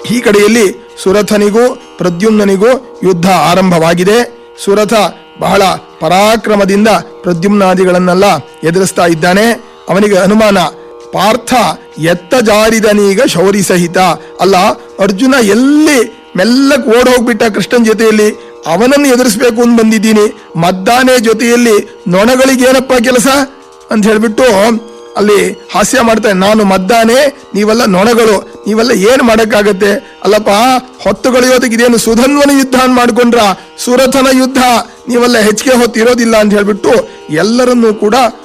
ಈ ಕಡೆಯಲ್ಲಿ ಸುರಥನಿಗೂ ಪ್ರದ್ಯುಮ್ನನಿಗೂ ಯುದ್ಧ ಆರಂಭವಾಗಿದೆ ಸುರಥ ಬಹಳ ಪರಾಕ್ರಮದಿಂದ ಪ್ರದ್ಯುಮ್ನಾದಿಗಳನ್ನೆಲ್ಲ ಎದುರಿಸ್ತಾ ಇದ್ದಾನೆ ಅವನಿಗೆ ಅನುಮಾನ ಪಾರ್ಥ ಎತ್ತ ಜಾರಿದನೀಗ ಶೌರಿ ಸಹಿತ ಅಲ್ಲ ಅರ್ಜುನ ಎಲ್ಲಿ ಮೆಲ್ಲಕ್ ಓಡ್ ಹೋಗ್ಬಿಟ್ಟ ಕೃಷ್ಣನ್ ಜೊತೆಯಲ್ಲಿ ಅವನನ್ನು ಎದುರಿಸ್ಬೇಕು ಅಂತ ಬಂದಿದ್ದೀನಿ ಮದ್ದಾನೆ ಜೊತೆಯಲ್ಲಿ ನೊಣಗಳಿಗೇನಪ್ಪ ಕೆಲಸ ಅಂತ ಹೇಳ್ಬಿಟ್ಟು ಅಲ್ಲಿ ಹಾಸ್ಯ ಮಾಡ್ತಾನೆ ನಾನು ಮದ್ದಾನೆ ನೀವೆಲ್ಲ ನೊಣಗಳು ನೀವೆಲ್ಲ ಏನ್ ಮಾಡಕ್ಕಾಗತ್ತೆ ಅಲ್ಲಪ್ಪ ಹೊತ್ತುಗಳಿಯೋದಕ್ಕೆ ಇದೇನು ಸುಧನ್ವನ ಯುದ್ಧ ಅಂತ ಮಾಡ್ಕೊಂಡ್ರ ಸುರಥನ ಯುದ್ಧ ನೀವೆಲ್ಲ ಹೆಚ್ಚಿಗೆ ಹೊತ್ತು ಇರೋದಿಲ್ಲ ಅಂತ ಹೇಳ್ಬಿಟ್ಟು ಎಲ್ಲರನ್ನೂ ಕೂಡ